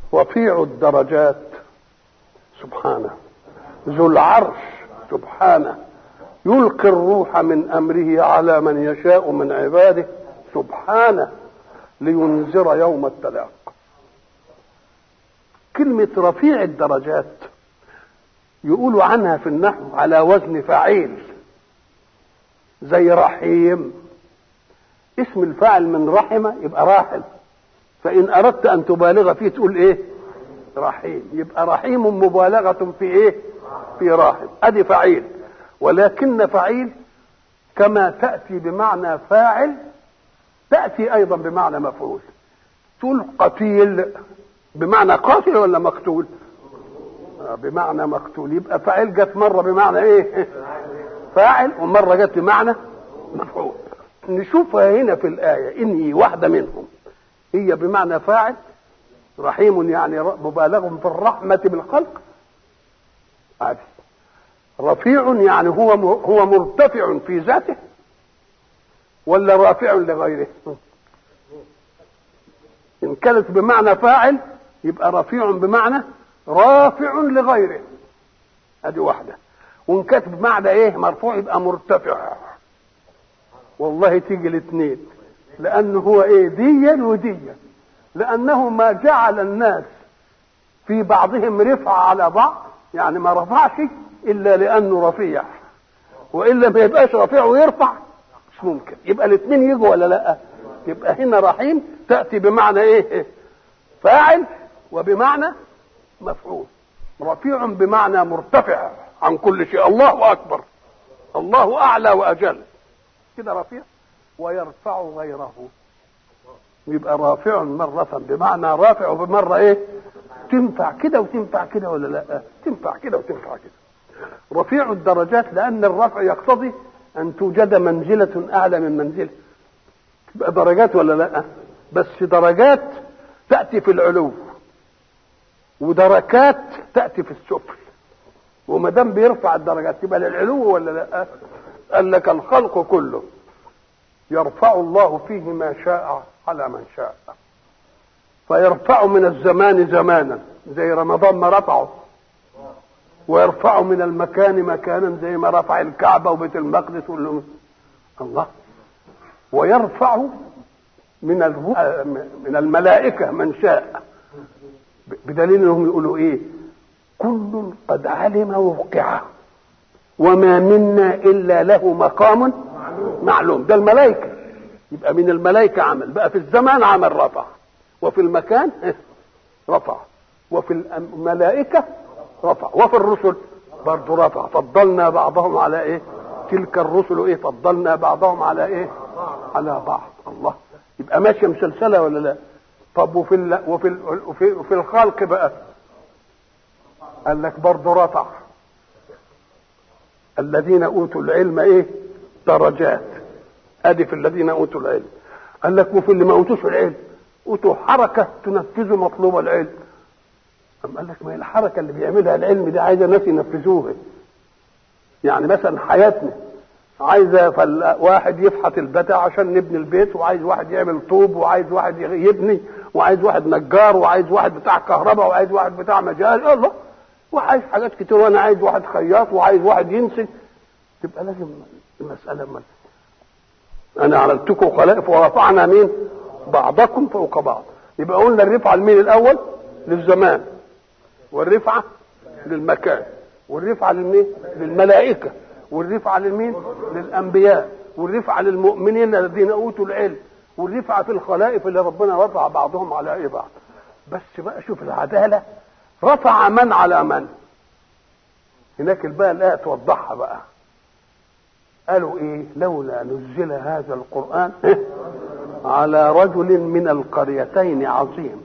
رفيع الدرجات سبحانه ذو العرش سبحانه يلقي الروح من امره على من يشاء من عباده سبحانه لينذر يوم التلاق كلمة رفيع الدرجات يقولوا عنها في النحو على وزن فعيل زي رحيم اسم الفاعل من رحمة يبقى راحل فإن أردت أن تبالغ فيه تقول إيه رحيم يبقى رحيم مبالغة في إيه في راحم أدي فعيل ولكن فعيل كما تأتي بمعنى فاعل تأتي أيضا بمعنى مفعول تقول قتيل بمعنى قاتل ولا مقتول آه بمعنى مقتول يبقى فاعل جت مرة بمعنى ايه فاعل ومرة جت بمعنى مفعول نشوفها هنا في الآية إني واحدة منهم هي بمعنى فاعل رحيم يعني مبالغ في الرحمة بالخلق عادي رفيع يعني هو هو مرتفع في ذاته ولا رافع لغيره إن كانت بمعنى فاعل يبقى رفيع بمعنى رافع لغيره ادي واحده وان كانت بمعنى ايه مرفوع يبقى مرتفع والله تيجي الاثنين لانه هو ايه ديا وديا لانه ما جعل الناس في بعضهم رفع على بعض يعني ما رفعش الا لانه رفيع والا ما يبقاش رفيع ويرفع مش ممكن يبقى الاثنين يجوا ولا لا يبقى هنا رحيم تاتي بمعنى ايه فاعل وبمعنى مفعول رفيع بمعنى مرتفع عن كل شيء الله اكبر الله اعلى واجل كده رفيع ويرفع غيره يبقى رافع مرة بمعنى رافع وبمرة ايه تنفع كده وتنفع كده ولا لا تنفع كده وتنفع كده رفيع الدرجات لان الرفع يقتضي ان توجد منزلة اعلى من منزله تبقى درجات ولا لا بس درجات تأتي في العلو ودركات تأتي في السفل وما دام بيرفع الدرجات يبقى للعلو ولا لا قال لك الخلق كله يرفع الله فيه ما شاء على من شاء فيرفع من الزمان زمانا زي رمضان ما رفعه ويرفع من المكان مكانا زي ما رفع الكعبة وبيت المقدس والله الله ويرفع من من الملائكة من شاء بدليل انهم يقولوا ايه كل قد علم وقعه وما منا الا له مقام معلوم ده الملائكه يبقى من الملائكه عمل بقى في الزمان عمل رفع وفي المكان رفع وفي الملائكه رفع وفي الرسل برضه رفع فضلنا بعضهم على ايه تلك الرسل ايه فضلنا بعضهم على ايه على بعض الله يبقى ماشيه مسلسله ولا لا طب وفي ال... وفي ال... وفي, وفي الخلق بقى قال لك برضه رفع الذين اوتوا العلم ايه درجات ادي في الذين اوتوا العلم قال لك وفي اللي ما اوتوش العلم اوتوا حركه تنفذوا مطلوب العلم أم قال لك ما هي الحركه اللي بيعملها العلم دي عايزه ناس ينفذوها يعني مثلا حياتنا عايزه فل... واحد يفحط البتاع عشان نبني البيت وعايز واحد يعمل طوب وعايز واحد يبني وعايز واحد نجار وعايز واحد بتاع كهرباء وعايز واحد بتاع مجال الله وعايز حاجات كتير وانا عايز واحد خياط وعايز واحد ينسج تبقى لازم المساله مال انا عملتكم خلائف ورفعنا مين بعضكم فوق بعض يبقى قلنا الرفعه لمين الاول للزمان والرفعه للمكان والرفعه للمين للملائكه والرفعه للمين للانبياء والرفعه للمؤمنين الذين اوتوا العلم والرفعه في الخلائف اللي ربنا رفع بعضهم على ايه بعض بس بقى شوف العداله رفع من على من هناك بقى الايه توضحها بقى قالوا ايه لولا نزل هذا القران على رجل من القريتين عظيم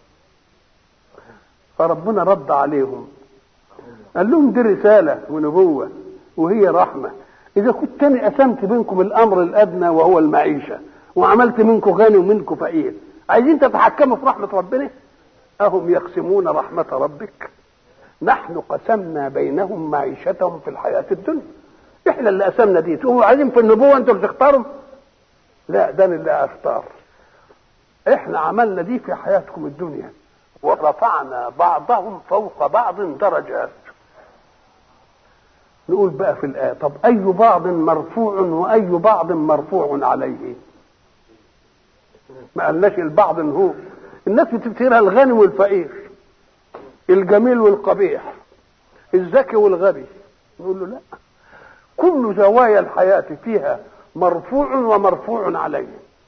فربنا رد عليهم قال لهم دي رساله ونبوه وهي رحمه اذا كنت انا قسمت بينكم الامر الادنى وهو المعيشه وعملت منكم غني ومنكم فقير عايزين تتحكموا في رحمه ربنا اهم يقسمون رحمه ربك نحن قسمنا بينهم معيشتهم في الحياه الدنيا احنا اللي قسمنا دي تقوموا عايزين في النبوه انتوا اللي تختاروا لا ده انا اللي اختار احنا عملنا دي في حياتكم الدنيا ورفعنا بعضهم فوق بعض درجات نقول بقى في الآية طب أي بعض مرفوع وأي بعض مرفوع عليه ما قالناش البعض هو الناس بتفتكرها الغني والفقير الجميل والقبيح الذكي والغبي نقول له لا كل زوايا الحياة فيها مرفوع ومرفوع عليه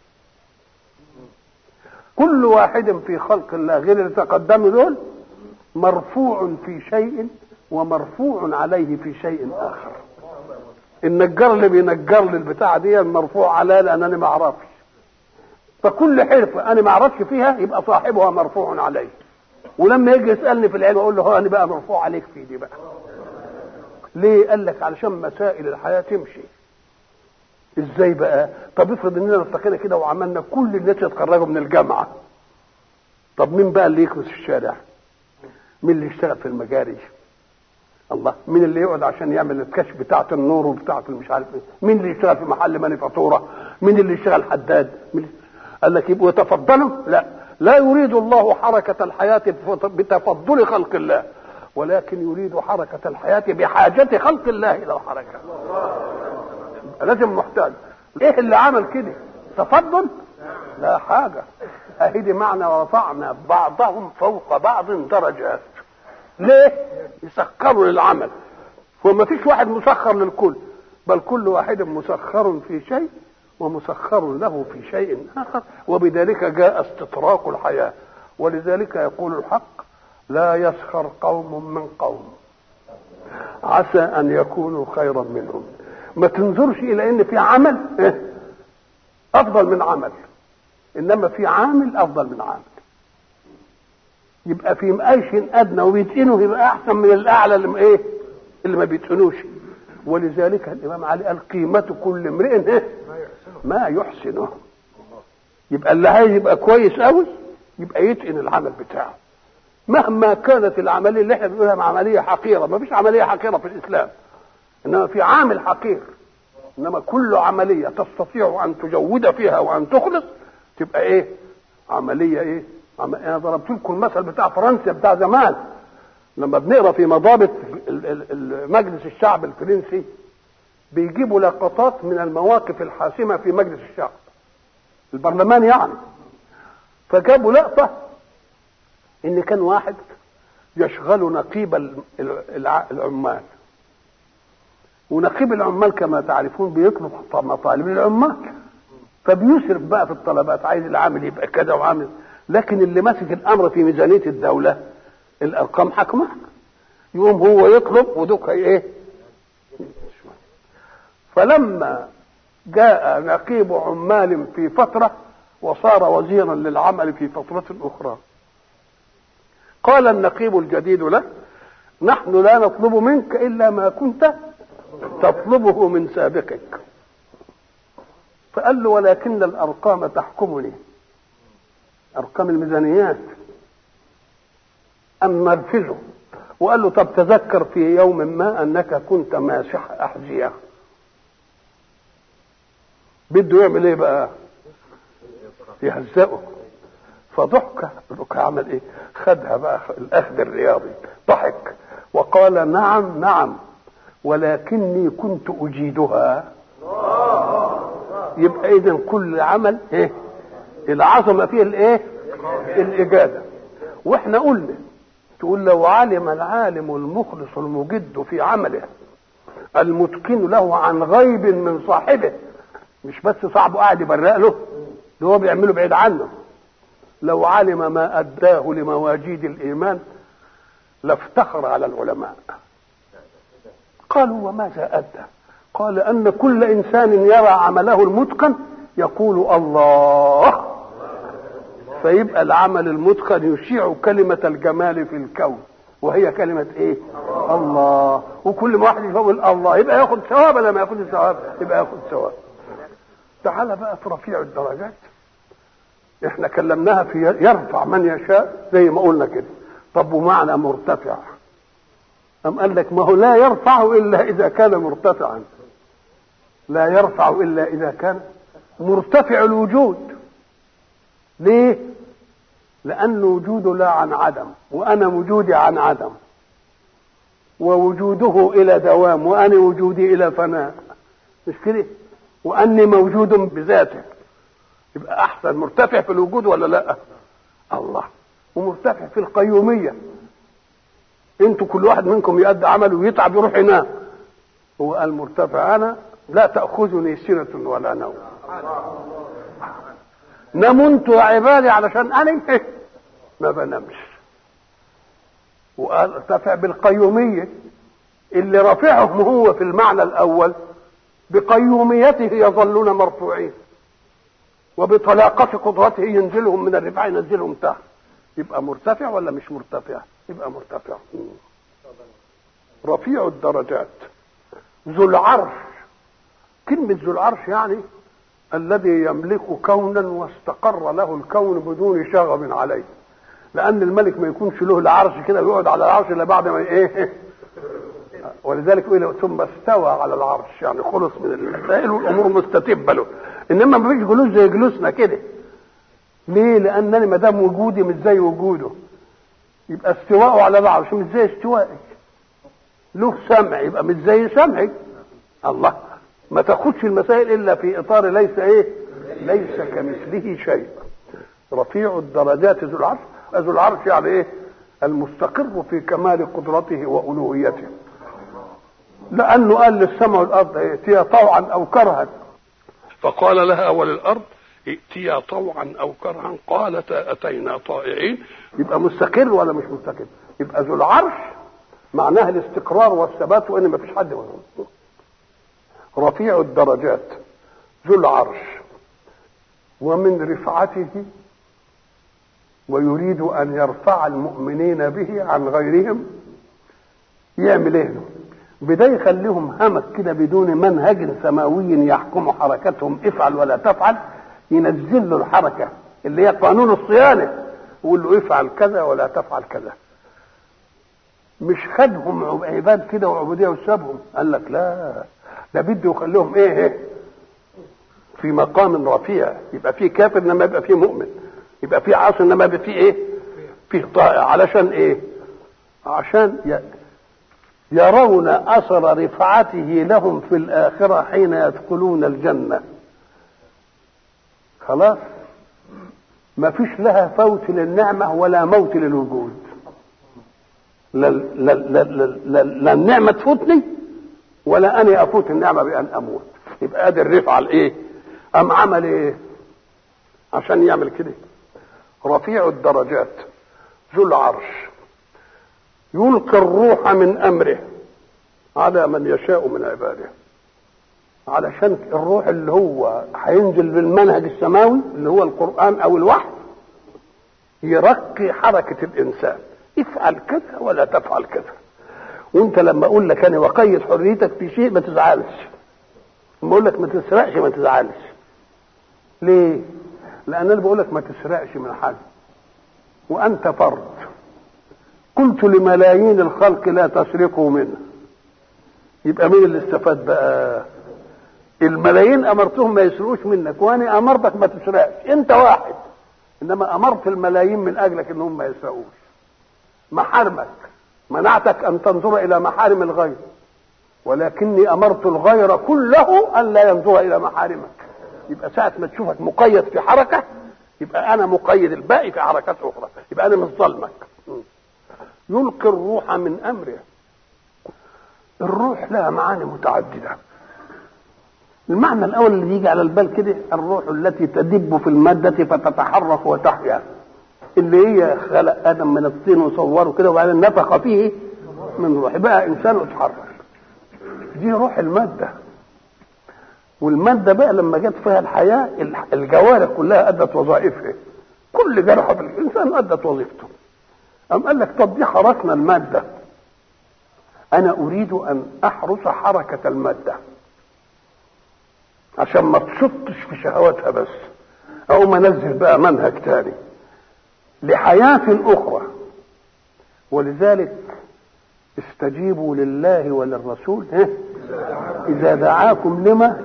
كل واحد في خلق الله غير اللي تقدموا دول مرفوع في شيء ومرفوع عليه في شيء اخر النجار اللي بينجر لي البتاعه دي مرفوع عليا لان انا ما اعرفش فكل حرفه انا ما اعرفش فيها يبقى صاحبها مرفوع عليه ولما يجي يسالني في العلم اقول له هو انا بقى مرفوع عليك في دي بقى ليه قال لك علشان مسائل الحياه تمشي ازاي بقى طب افرض اننا ارتقينا كده وعملنا كل الناس يتخرجوا من الجامعه طب مين بقى اللي يكنس الشارع مين اللي يشتغل في المجاري الله مين اللي يقعد عشان يعمل الكشف بتاعه النور وبتاعه مش عارف ايه مين اللي يشتغل في محل مانيفاتوره مين اللي يشتغل حداد مين قال لك يبقوا يتفضلوا لا لا يريد الله حركة الحياة بتفضل خلق الله ولكن يريد حركة الحياة بحاجة خلق الله إلى الحركة لازم محتاج ايه اللي عمل كده تفضل لا حاجة اهدي معنى ورفعنا بعضهم فوق بعض درجات ليه يسخروا للعمل وما فيش واحد مسخر للكل بل كل واحد مسخر في شيء ومسخر له في شيء اخر وبذلك جاء استطراق الحياه ولذلك يقول الحق لا يسخر قوم من قوم عسى ان يكونوا خيرا منهم ما تنظرش الى ان في عمل افضل من عمل انما في عامل افضل من عامل يبقى في مقايش ادنى وبيتقنه يبقى احسن من الاعلى اللي ايه اللي ما بيتقنوش ولذلك الامام علي قال قيمه كل امرئ ما يحسنه يبقى اللي عايز يبقى كويس قوي يبقى يتقن العمل بتاعه مهما كانت العمليه اللي احنا بنقولها عمليه حقيره ما فيش عمليه حقيره في الاسلام انما في عامل حقير انما كل عمليه تستطيع ان تجود فيها وان تخلص تبقى ايه عمليه ايه عم... انا ضربت لكم المثل بتاع فرنسا بتاع زمان لما بنقرا في مضابط مجلس الشعب الفرنسي بيجيبوا لقطات من المواقف الحاسمه في مجلس الشعب البرلمان يعني فجابوا لقطه ان كان واحد يشغل نقيب العمال ونقيب العمال كما تعرفون بيطلب مطالب للعمال فبيسرف بقى في الطلبات عايز العامل يبقى كذا وعامل لكن اللي ماسك الامر في ميزانيه الدوله الارقام حكمه يقوم هو يطلب ودوك ايه فلما جاء نقيب عمال في فتره وصار وزيرا للعمل في فتره اخرى قال النقيب الجديد له نحن لا نطلب منك الا ما كنت تطلبه من سابقك فقال له ولكن الارقام تحكمني ارقام الميزانيات ام نرفزه وقال له طب تذكر في يوم ما انك كنت ماسح احذيه بده يعمل ايه بقى يهزقه فضحك ضحك عمل ايه خدها بقى الاخذ الرياضي ضحك وقال نعم نعم ولكني كنت اجيدها يبقى اذا كل عمل ايه العظمه فيه الايه الاجاده واحنا قلنا تقول لو علم العالم المخلص المجد في عمله المتقن له عن غيب من صاحبه مش بس صاحبه قاعد يبرق له ده هو بيعمله بعيد عنه لو علم ما اداه لمواجيد الايمان لافتخر على العلماء قالوا وماذا ادى قال ان كل انسان يرى عمله المتقن يقول الله فيبقى العمل المتقن يشيع كلمة الجمال في الكون وهي كلمة ايه الله وكل ما واحد يقول الله يبقى ياخد ثواب ولا ما ياخدش ثواب يبقى ياخد ثواب تعالى بقى في رفيع الدرجات احنا كلمناها في يرفع من يشاء زي ما قلنا كده طب ومعنى مرتفع أم قال لك ما هو لا يرفع إلا إذا كان مرتفعا لا يرفع إلا إذا كان مرتفع الوجود ليه لأن وجوده لا عن عدم وأنا وجودي عن عدم ووجوده إلى دوام وأنا وجودي إلى فناء مش كده وأني موجود بذاته يبقى أحسن مرتفع في الوجود ولا لا الله ومرتفع في القيومية انتوا كل واحد منكم يؤدي عمله ويتعب يروح ينام هو قال مرتفع أنا لا تأخذني سنة ولا نوم ناموا انتوا يا عبادي علشان أنا ما بنامش وقال ارتفع بالقيومية اللي رافعهم هو في المعنى الأول بقيوميته يظلون مرفوعين وبطلاقة قدرته ينزلهم من الرفع ينزلهم تحت يبقى مرتفع ولا مش مرتفع يبقى مرتفع رفيع الدرجات ذو العرش كلمة ذو العرش يعني الذي يملك كونا واستقر له الكون بدون شغب عليه لأن الملك ما يكونش له العرش كده ويقعد على العرش إلا بعد ما إيه ولذلك يقول ثم استوى على العرش يعني خلص من المسائل والأمور مستتبة له إنما ما فيش جلوس زي جلوسنا كده ليه؟ لأنني ما دام وجودي مش زي وجوده يبقى استواءه على العرش مش زي استوائي له سمع يبقى مش زي سمعي الله ما تاخدش المسائل الا في اطار ليس ايه ليس كمثله شيء رفيع الدرجات ذو العرش ذو العرش يعني ايه المستقر في كمال قدرته والوهيته لانه قال للسماء والارض ائتيا طوعا او كرها فقال لها وللارض ائتيا طوعا او كرها قالتا اتينا طائعين يبقى مستقر ولا مش مستقر يبقى ذو العرش معناها الاستقرار والثبات وان ما فيش حد منهم رفيع الدرجات ذو العرش ومن رفعته ويريد ان يرفع المؤمنين به عن غيرهم يعمل ايه بدا يخليهم همك كده بدون منهج سماوي يحكم حركتهم افعل ولا تفعل ينزل له الحركه اللي هي قانون الصيانه ويقول له افعل كذا ولا تفعل كذا مش خدهم عباد كده وعبوديه وسابهم قال لك لا ده بده يخليهم ايه, إيه في مقام رفيع يبقى فيه كافر انما يبقى فيه مؤمن يبقى فيه عاصي انما يبقى فيه ايه فيه طائع علشان ايه عشان يرون اثر رفعته لهم في الاخره حين يدخلون الجنه خلاص ما فيش لها فوت للنعمه ولا موت للوجود لا, لا, لا, لا, لا, لا النعمه تفوتني ولا اني افوت النعمه بان اموت يبقى ادي الرفعه الايه ام عمل ايه عشان يعمل كده رفيع الدرجات ذو العرش يلقي الروح من امره على من يشاء من عباده علشان الروح اللي هو هينزل بالمنهج السماوي اللي هو القران او الوحي يرقي حركه الانسان افعل كذا ولا تفعل كذا وانت لما اقول لك انا وقيد حريتك في شيء ما تزعلش لما اقول لك ما تسرقش ما تزعلش ليه لان انا بقول لك ما تسرقش من حد وانت فرد قلت لملايين الخلق لا تسرقوا منه يبقى مين اللي استفاد بقى الملايين امرتهم ما يسرقوش منك وانا امرتك ما تسرقش انت واحد انما امرت الملايين من اجلك انهم ما يسرقوش محارمك منعتك ان تنظر الى محارم الغير ولكني امرت الغير كله ان لا ينظر الى محارمك يبقى ساعه ما تشوفك مقيد في حركه يبقى انا مقيد الباقي في حركات اخرى يبقى انا مش ظلمك يلقي الروح من امره الروح لها معاني متعدده المعنى الاول اللي يجي على البال كده الروح التي تدب في الماده فتتحرك وتحيا اللي هي خلق ادم من الطين وصوره كده وبعدين نفخ فيه من روح بقى انسان اتحرك دي روح الماده والماده بقى لما جت فيها الحياه الجوارح كلها ادت وظائفها كل جرحه في الانسان ادت وظيفته أم قال لك طب دي حركنا الماده انا اريد ان احرس حركه الماده عشان ما تشطش في شهواتها بس او ما انزل بقى منهج تاني لحياة أخرى ولذلك استجيبوا لله وللرسول إذا دعاكم لما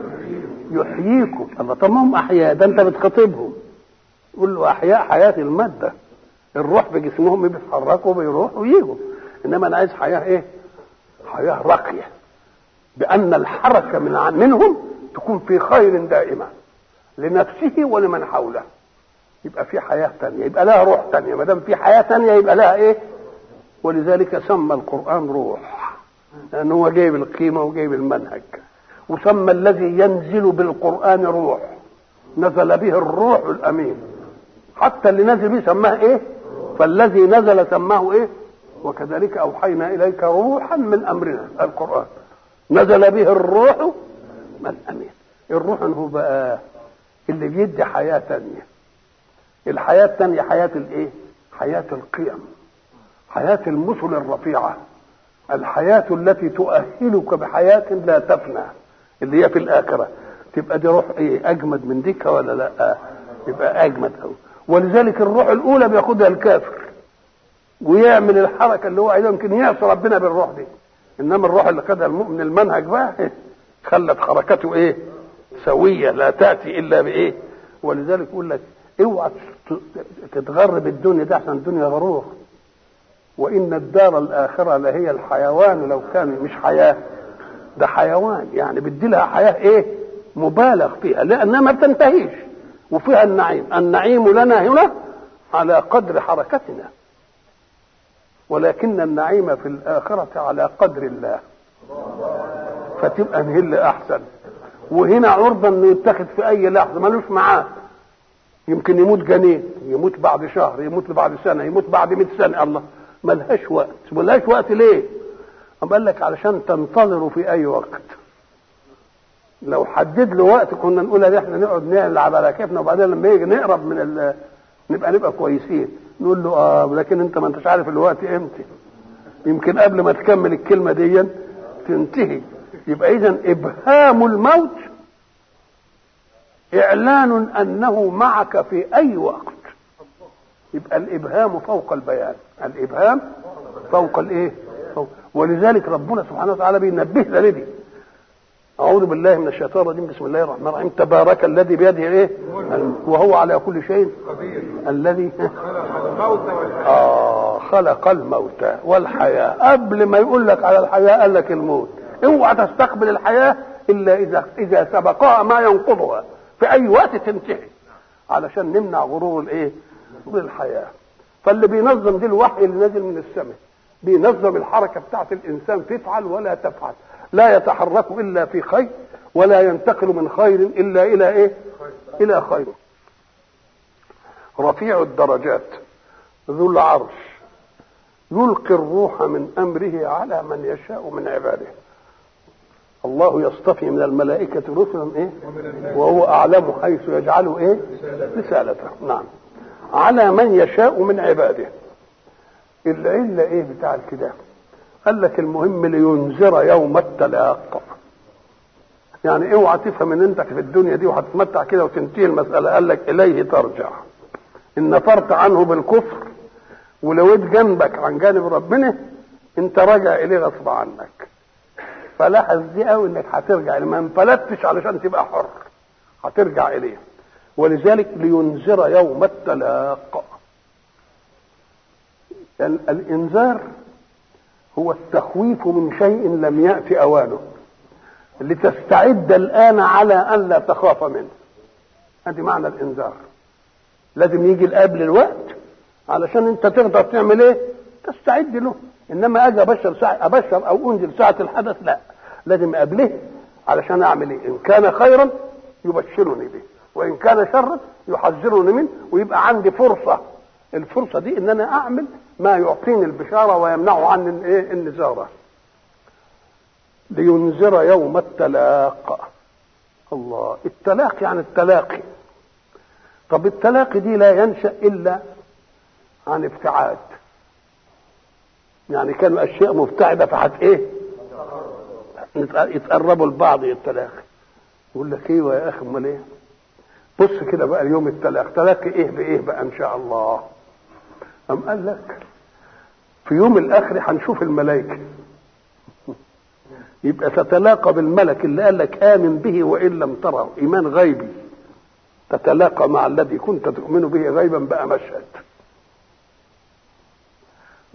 يحييكم الله طب ما هم أحياء ده أنت بتخاطبهم قول له أحياء حياة المادة الروح في جسمهم بيتحركوا بيروحوا ويجوا انما انا عايز حياه ايه حياه راقيه بان الحركه من منهم تكون في خير دائما لنفسه ولمن حوله يبقى في حياه ثانيه يبقى لها روح ثانيه ما دام في حياه ثانيه يبقى لها ايه ولذلك سمى القران روح لانه هو جايب القيمه وجايب المنهج وسمى الذي ينزل بالقران روح نزل به الروح الامين حتى اللي نزل به سماه ايه فالذي نزل سماه ايه وكذلك اوحينا اليك روحا من امرنا القران نزل به الروح الامين الروح هو بقى اللي بيدي حياه ثانيه الحياه الثانيه حياه الايه حياه القيم حياه المثل الرفيعه الحياه التي تؤهلك بحياه لا تفنى اللي هي في الاخره تبقى دي روح ايه اجمد من ديك ولا لا يبقى اجمد قوي ولذلك الروح الاولى بياخدها الكافر ويعمل الحركه اللي هو عايزها يمكن يعصي ربنا بالروح دي انما الروح اللي خدها المؤمن المنهج بقى خلت حركته ايه سويه لا تاتي الا بايه ولذلك يقول لك اوعى تتغر بالدنيا ده عشان الدنيا غرور وان الدار الاخره لهي الحيوان لو كان مش حياه ده حيوان يعني بدي لها حياه ايه مبالغ فيها لانها ما بتنتهيش وفيها النعيم النعيم لنا هنا على قدر حركتنا ولكن النعيم في الآخرة على قدر الله فتبقى نهل أحسن وهنا عرضة انه يتخذ في اي لحظة ملوش معاه يمكن يموت جنين يموت بعد شهر يموت بعد سنة يموت بعد 100 سنة الله ملهاش وقت ملهاش وقت ليه أم قال لك علشان تنتظروا في اي وقت لو حدد له وقت كنا نقول ان احنا نقعد نلعب على كيفنا وبعدين لما يجي نقرب من ال... نبقى نبقى كويسين نقول له اه لكن انت ما انتش عارف الوقت امتى يمكن قبل ما تكمل الكلمه دي تنتهي يبقى اذا ابهام الموت اعلان انه معك في اي وقت يبقى الابهام فوق البيان الابهام فوق الايه فوق ولذلك ربنا سبحانه وتعالى بينبهنا لدي أعوذ بالله من الشيطان الرجيم بسم الله الرحمن الرحيم تبارك الذي بيده إيه وهو على كل شيء الذي آه خلق الموت والحياة قبل ما يقول لك على الحياة قال لك الموت اوعى تستقبل الحياة إلا إذا إذا سبقها ما ينقضها في أي وقت تنتهي علشان نمنع غرور الإيه؟ غرور الحياة فاللي بينظم دي الوحي اللي نازل من السماء بينظم الحركة بتاعت الإنسان تفعل ولا تفعل لا يتحرك الا في خير ولا ينتقل من خير الا الى ايه الى خير رفيع الدرجات ذو العرش يلقي الروح من امره على من يشاء من عباده الله يصطفي من الملائكة رسلا ايه وهو اعلم حيث يجعله ايه رسالته نعم على من يشاء من عباده العلة ايه بتاع الكتاب قال لك المهم لينذر يوم التلاق يعني اوعى تفهم ان انت في الدنيا دي وهتتمتع كده وتنتهي المساله قال لك اليه ترجع ان نفرت عنه بالكفر ولويت جنبك عن جانب ربنا انت راجع اليه غصب عنك فلاحظ دي قوي انك هترجع ما انفلتش علشان تبقى حر هترجع اليه ولذلك لينذر يوم التلاق الانذار هو التخويف من شيء لم يأتي أوانه لتستعد الآن على أن لا تخاف منه هذه معنى الإنذار لازم يجي قبل الوقت علشان أنت تقدر تعمل إيه تستعد له إنما أجي أبشر ساعة أبشر أو أنزل ساعة الحدث لا لازم قبله علشان أعمل إيه إن كان خيرا يبشرني به وإن كان شرا يحذرني منه ويبقى عندي فرصة الفرصة دي إن أنا أعمل ما يعطيني البشارة ويمنعه عن الايه النزارة لينذر يوم التلاق الله التلاق يعني التلاقي طب التلاقي دي لا ينشأ إلا عن ابتعاد يعني كانوا أشياء مبتعدة فحت إيه يتقربوا لبعض التلاقي يقول لك ايوه يا اخي امال ايه بص كده بقى اليوم التلاقي تلاقي ايه بايه بقى ان شاء الله أم قال لك في يوم الاخر هنشوف الملائكه يبقى تتلاقى بالملك اللي قال لك امن به وان لم تره ايمان غيبي تتلاقى مع الذي كنت تؤمن به غيبا بقى مشهد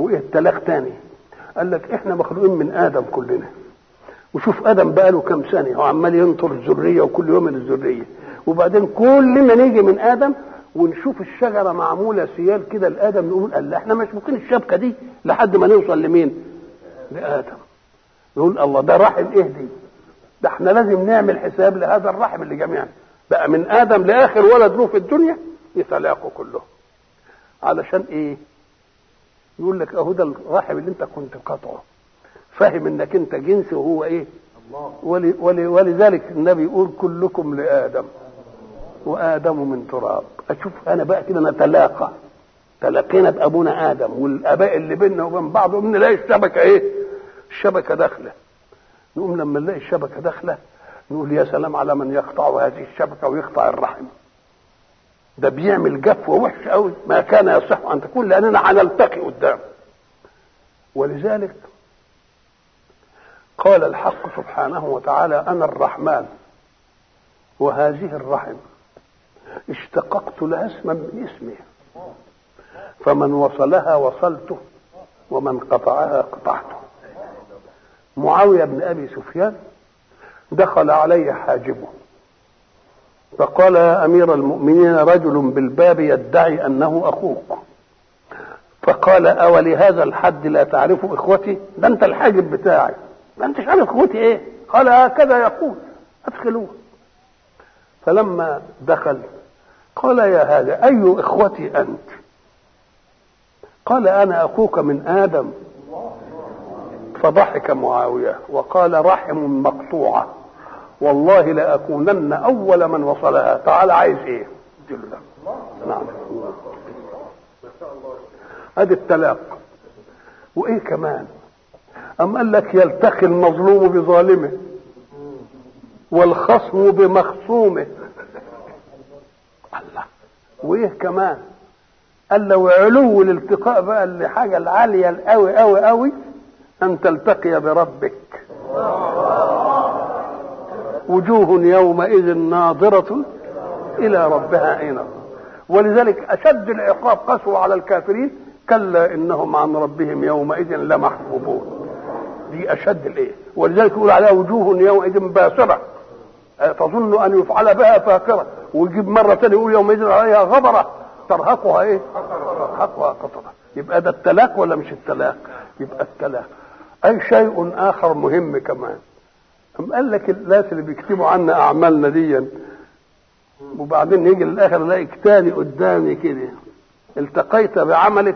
وايه التلاق تاني قال لك احنا مخلوقين من ادم كلنا وشوف ادم بقى له كام سنه وعمال ينطر الذريه وكل يوم من الذريه وبعدين كلنا نيجي من ادم ونشوف الشجره معموله سيال كده لادم نقول الله احنا مش ممكن الشبكه دي لحد ما نوصل لمين؟ لادم نقول الله ده رحم ايه دي؟ ده احنا لازم نعمل حساب لهذا الرحم اللي جميعا بقى من ادم لاخر ولد له في الدنيا يتلاقوا كلهم علشان ايه؟ يقول لك اهو ده الرحم اللي انت كنت قاطعه فاهم انك انت جنس وهو ايه؟ ول ول ولذلك النبي يقول كلكم لادم وادم من تراب اشوف انا بقى كده نتلاقى تلاقينا بابونا ادم والاباء اللي بيننا وبين بعض نلاقي الشبكه ايه؟ الشبكه داخله نقوم لما نلاقي الشبكه داخله نقول يا سلام على من يقطع هذه الشبكه ويقطع الرحم ده بيعمل جفوه وحشه قوي ما كان يصح ان تكون لاننا هنلتقي قدام ولذلك قال الحق سبحانه وتعالى انا الرحمن وهذه الرحم اشتققت لها اسما من اسمي فمن وصلها وصلته ومن قطعها قطعته معاويه بن ابي سفيان دخل علي حاجبه فقال يا امير المؤمنين رجل بالباب يدعي انه اخوك فقال اولهذا الحد لا تعرف اخوتي ده انت الحاجب بتاعي ما انتش عارف اخوتي ايه قال هكذا يقول ادخلوه فلما دخل قال يا هذا اي اخوتي انت قال انا اخوك من ادم فضحك معاويه وقال رحم مقطوعه والله لاكونن اول من وصلها تعال عايز ايه اديله ده نعم ادي التلاق وايه كمان ام قال لك يلتقي المظلوم بظالمه والخصم بمخصومه الله وايه كمان قال لو علو الالتقاء بقى لحاجه العاليه القوي قوي قوي ان تلتقي بربك وجوه يومئذ ناظرة إلى ربها أين ولذلك أشد العقاب قسوة على الكافرين كلا إنهم عن ربهم يومئذ لمحجوبون دي أشد الإيه ولذلك يقول عليها وجوه يومئذ باسرة تظن أن يفعل بها فاكرة ويجيب مرة ثانية يقول يومئذ عليها غبرة ترهقها إيه ترهقها قطرة يبقى ده التلاق ولا مش التلاق يبقى التلاق أي شيء آخر مهم كمان أم قال لك الناس اللي بيكتبوا عنا أعمالنا دي وبعدين يجي للآخر الاقي تاني قدامي كده التقيت بعملك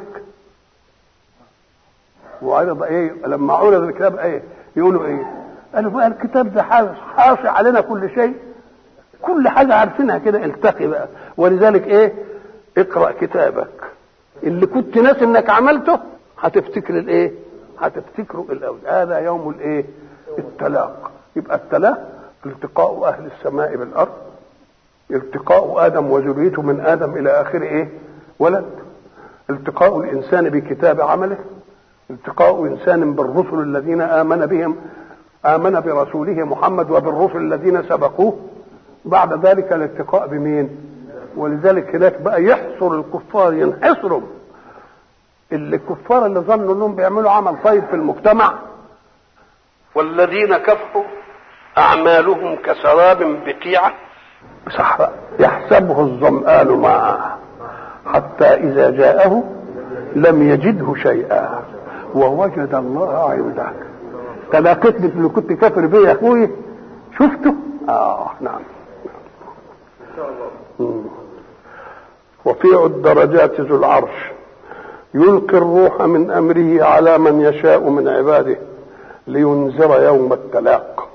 وعرض ايه لما عرض الكتاب ايه يقولوا ايه قالوا بقى الكتاب ده حاصي علينا كل شيء كل حاجة عارفينها كده التقي بقى ولذلك ايه اقرأ كتابك اللي كنت ناس انك عملته هتفتكر الايه هتفتكره الاول هذا يوم الايه التلاق يبقى التلاق التقاء اهل السماء بالارض التقاء ادم وذريته من ادم الى اخر ايه ولد التقاء الانسان بكتاب عمله التقاء انسان بالرسل الذين امن بهم امن برسوله محمد وبالرسل الذين سبقوه بعد ذلك الالتقاء بمين ولذلك هناك بقى يحصر الكفار ينحصرهم اللي الكفار اللي ظنوا انهم بيعملوا عمل طيب في المجتمع والذين كفروا اعمالهم كسراب بقيعه صحراء يحسبه الظمآن معه حتى اذا جاءه لم يجده شيئا ووجد الله عنده تلاقيتني اللي كنت كافر بيه يا اخوي شفته اه نعم رفيع الدرجات ذو العرش يلقي الروح من امره على من يشاء من عباده لينذر يوم التلاق